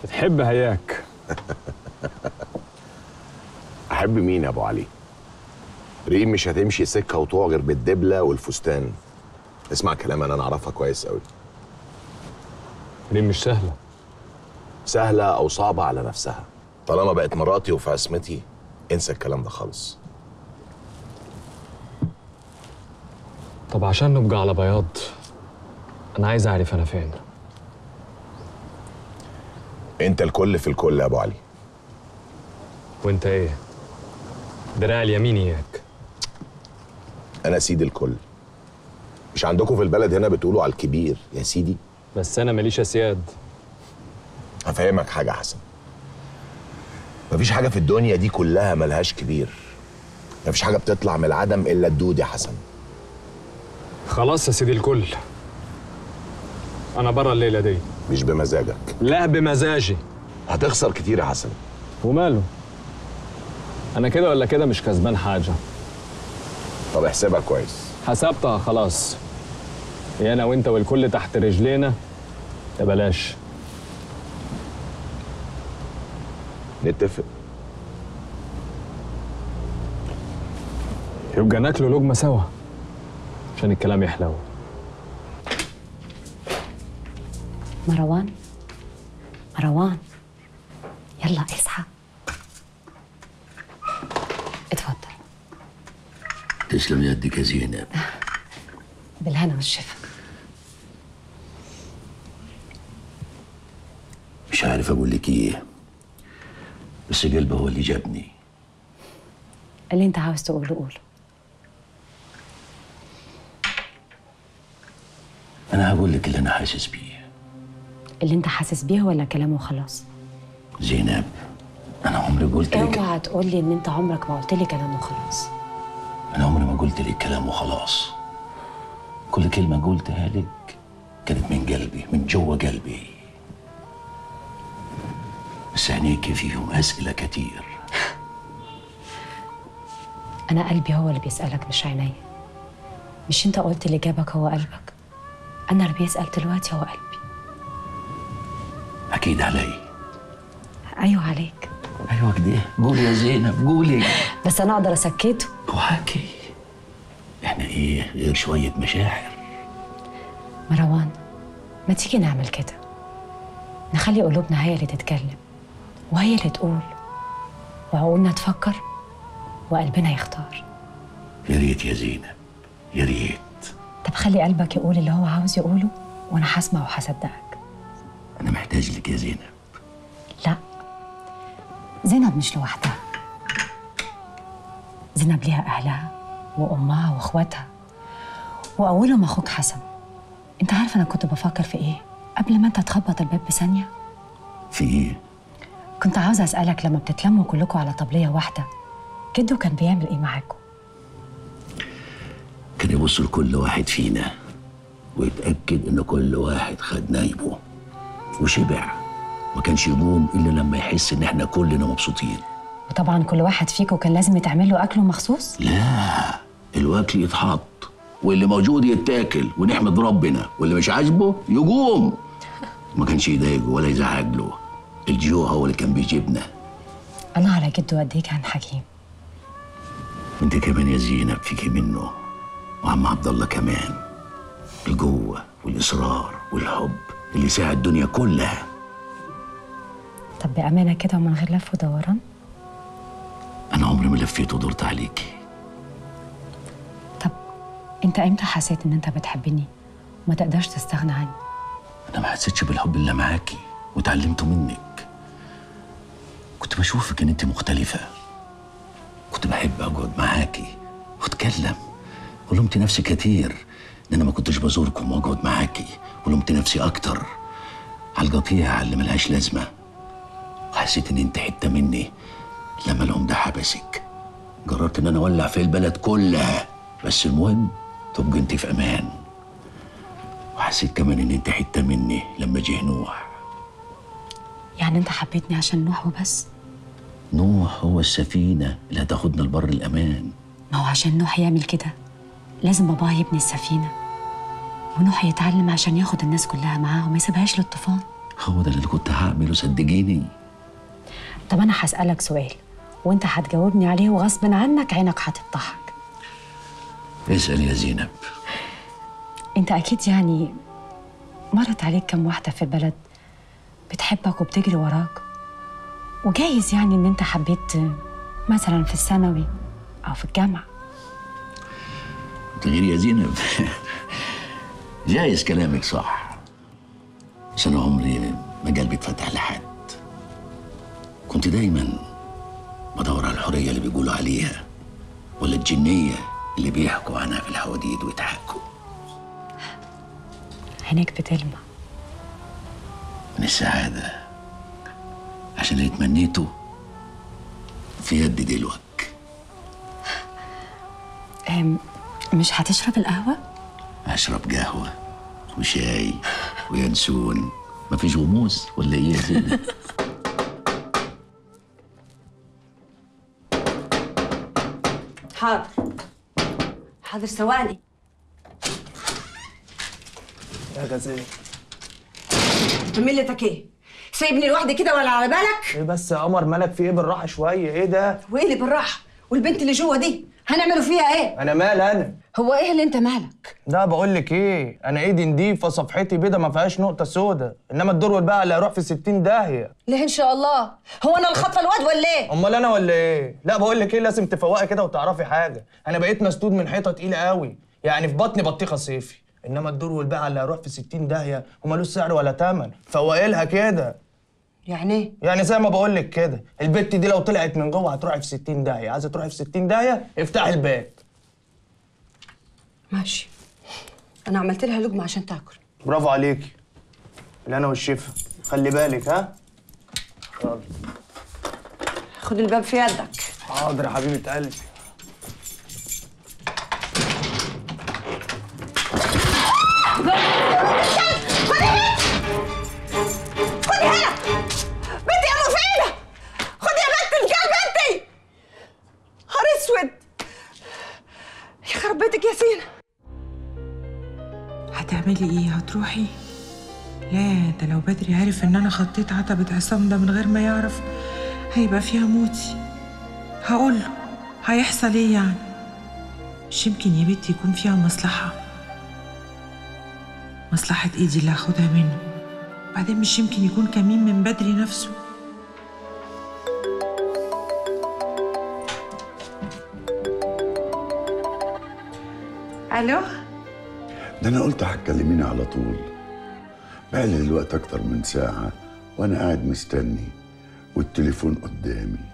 بتحب هياك احب مين يا ابو علي ريم مش هتمشي سكه وطوع غير بالدبله والفستان اسمع كلام انا اعرفها كويس قوي ريم مش سهله سهله او صعبه على نفسها طالما بقت مراتي وفي عصمتي انسى الكلام ده خالص طب عشان نبقى على بياض انا عايز اعرف انا فين انت الكل في الكل يا ابو علي وانت ايه دراع اليمين اياك انا سيد الكل مش عندكم في البلد هنا بتقولوا على الكبير يا سيدي بس انا ماليش اسياد هفهمك حاجه يا حسن مفيش حاجه في الدنيا دي كلها ملهاش كبير مفيش حاجه بتطلع من العدم الا الدود يا حسن خلاص يا سيدي الكل انا بره الليله دي مش بمزاجك لا بمزاجي هتخسر كتير يا حسن وماله انا كده ولا كده مش كسبان حاجه طب احسبها كويس حسبتها خلاص يا انا وانت والكل تحت رجلينا يا بلاش نتفق يبقى ناكله لقمه سوا عشان الكلام يحلو مروان مروان يلا اصحى اتفضل تسلم يدك يا زينب بالهنا والشفا مش عارف اقول لك ايه بس قلبي هو اللي جابني اللي انت عاوز تقوله قوله انا هقول لك اللي انا حاسس بيه اللي انت حاسس بيه ولا كلامه خلاص زينب انا عمري قلت لك اوعى تقول لي ان انت عمرك ما قلت لي كلامه خلاص انا عمري ما قلت لك كلام وخلاص كل كلمه قلتها لك كانت من قلبي من جوه قلبي بس عينيكي فيهم اسئله كتير انا قلبي هو اللي بيسالك مش عينيا مش انت قلت اللي جابك هو قلبك انا اللي بيسال دلوقتي هو قلبي اكيد علي ايوه عليك ايوه كده قولي يا زينب قولي بس انا اقدر اسكته وحكي احنا ايه غير شويه مشاعر مروان ما تيجي نعمل كده نخلي قلوبنا هي اللي تتكلم وهي اللي تقول وعقولنا تفكر وقلبنا يختار يا ريت يا زينب يا ريت طب خلي قلبك يقول اللي هو عاوز يقوله وانا هسمع وهصدقك انا محتاج لك يا زينب لا زينب مش لوحدها زينب ليها اهلها وامها واخواتها واولهم اخوك حسن انت عارف انا كنت بفكر في ايه قبل ما انت تخبط الباب بثانيه في ايه كنت عاوزه اسالك لما بتتلموا كلكم على طبليه واحده جدو كان بيعمل ايه معاكم كان يبص لكل واحد فينا ويتاكد ان كل واحد خد نايبه وشبع ما كانش يقوم الا لما يحس ان احنا كلنا مبسوطين وطبعا كل واحد فيكم كان لازم يتعمل له اكله مخصوص لا الواكل يتحط واللي موجود يتاكل ونحمد ربنا واللي مش عاجبه يقوم ما كانش يضايقه ولا يزعج له الجوع هو اللي كان بيجيبنا انا على جدو قد ايه كان حكيم وانت كمان يا زينب فيكي منه وعم عبد الله كمان الجوه والاصرار والحب اللي ساعد الدنيا كلها طب بامانه كده ومن غير لف ودوران انا عمري ما لفيت ودورت عليكي طب انت امتى حسيت ان انت بتحبني وما تقدرش تستغنى عني انا ما حسيتش بالحب الا معاكي وتعلمته منك كنت بشوفك ان انت مختلفه كنت بحب اقعد معاكي واتكلم ولومت نفسي كتير ان انا ما كنتش بزوركم واقعد معاكي ولومت نفسي اكتر على القطيعه اللي ملهاش لازمه وحسيت ان انت حته مني لما العم ده حبسك جربت ان انا اولع في البلد كلها بس المهم تبقى انت في امان وحسيت كمان ان انت حته مني لما جه نوح يعني انت حبيتني عشان نوح وبس نوح هو السفينه اللي هتاخدنا لبر الامان ما هو عشان نوح يعمل كده لازم باباه يبني السفينه ونوح يتعلم عشان ياخد الناس كلها معاه وما يسيبهاش للطوفان هو ده اللي كنت هعمله صدقيني طب انا هسالك سؤال وانت هتجاوبني عليه وغصب عنك عينك هتضحك اسأل يا زينب انت اكيد يعني مرت عليك كم واحده في البلد بتحبك وبتجري وراك وجايز يعني ان انت حبيت مثلا في الثانوي او في الجامعه غير يا زينب جايز كلامك صح بس انا عمري ما قلبي اتفتح لحد كنت دايما بدور على الحريه اللي بيقولوا عليها ولا الجنيه اللي بيحكوا عنها في الحواديت ويضحكوا عينيك بتلمع من السعاده عشان اللي تمنيته في يدي دلوقتي أم، مش هتشرب القهوه اشرب قهوه وشاي وينسون مفيش غموس ولا ايه يا زينب حاضر حاضر ثواني يا غزال ملتك ايه؟ سايبني لوحدي كده ولا على بالك؟ ايه بس يا قمر مالك في ايه بالراحه شويه ايه ده وايه اللي بالراحه؟ والبنت اللي جوه دي هنعملوا فيها ايه؟ انا مال انا هو ايه اللي انت مالك؟ ده بقول لك ايه انا ايدي نضيفه صفحتي بيضه ما فيهاش نقطه سودا انما الدور والبقى اللي هيروح في 60 داهيه ليه ان شاء الله؟ هو انا الخطفه الواد ولا ايه؟ امال انا ولا ايه لا بقول لك ايه لازم تفوقي كده وتعرفي حاجه انا بقيت مسدود من حيطه تقيله قوي يعني في بطني بطيخه صيفي انما الدور والبقى اللي هيروح في 60 داهيه ومالوش سعر ولا ثمن فوقي لها كده يعني ايه؟ يعني زي ما بقول لك كده البت دي لو طلعت من جوه هتروحي في 60 داهيه عايزه تروحي في 60 داهيه افتحي الباب ماشي انا عملت لها لقمه عشان تاكل برافو عليكي اللي انا والشفا خلي بالك ها يلا خد الباب في يدك حاضر يا حبيبه قلبي خدي هنا بنتي يا مفيدة خدي يا بنت الكلب بنتي نهار اسود يخرب بيتك يا سينا هتعملي ايه هتروحي لا ده لو بدري عرف ان انا خطيت عتبة عصام ده من غير ما يعرف هيبقى فيها موتي هقوله هيحصل ايه يعني مش يمكن يا بنتي يكون فيها مصلحة مصلحة ايدي اللي هاخدها منه بعدين مش يمكن يكون كمين من بدري نفسه الو ده انا قلت هتكلميني على طول بقالي دلوقتي اكتر من ساعة وانا قاعد مستني والتليفون قدامي